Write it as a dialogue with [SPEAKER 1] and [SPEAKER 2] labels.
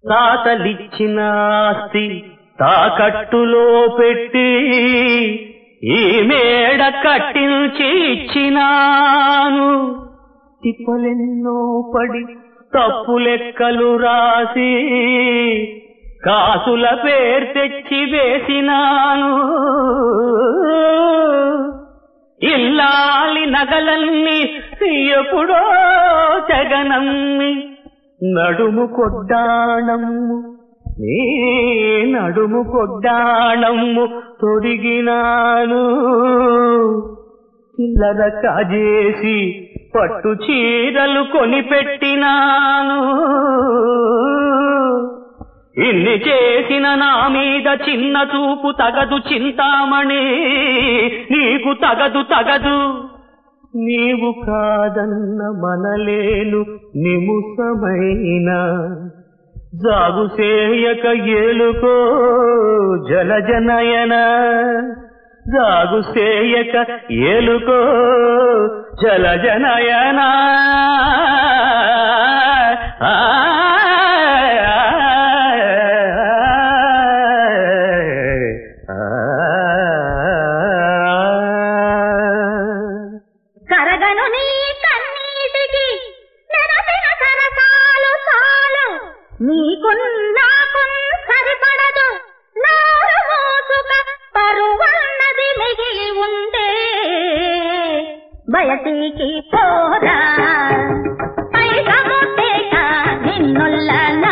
[SPEAKER 1] తాతలిచ్చిన ఆస్తి తాకట్టులో పెట్టి ఈ మేడ కట్టించి ఇచ్చినాను తిప్పలెన్నో పడి తప్పు లెక్కలు రాసి కాసుల పేరు తెచ్చి వేసినాను ఇల్లాలి నగలన్నీ ఎప్పుడో జగనమ్మి నడుము కొడ్డాణమ్ము నీ నడుము కొడ్డాణమ్ము తొడిగినాను చిల్లర కాజేసి పట్టు చీరలు కొనిపెట్టినాను ఇన్ని చేసిన నా మీద చిన్న చూపు తగదు చింతామణి నీకు తగదు తగదు నీవు కాదన్న మనలేను నిముసమైన జాగు సేయక ఏలుకో జలజనయన జాగు సేయక ఏలుకో జలజనయన ఆ
[SPEAKER 2] కరగను నీ కన్నీటికి నెరసిన సరసాలు చాలు నీకున్నాకున్ సరిపడదు నారు మోసుక పరువన్నది మిగిలి ఉంటే బయటికి పోరా పై సముద్రేక నిన్నుల్ల నా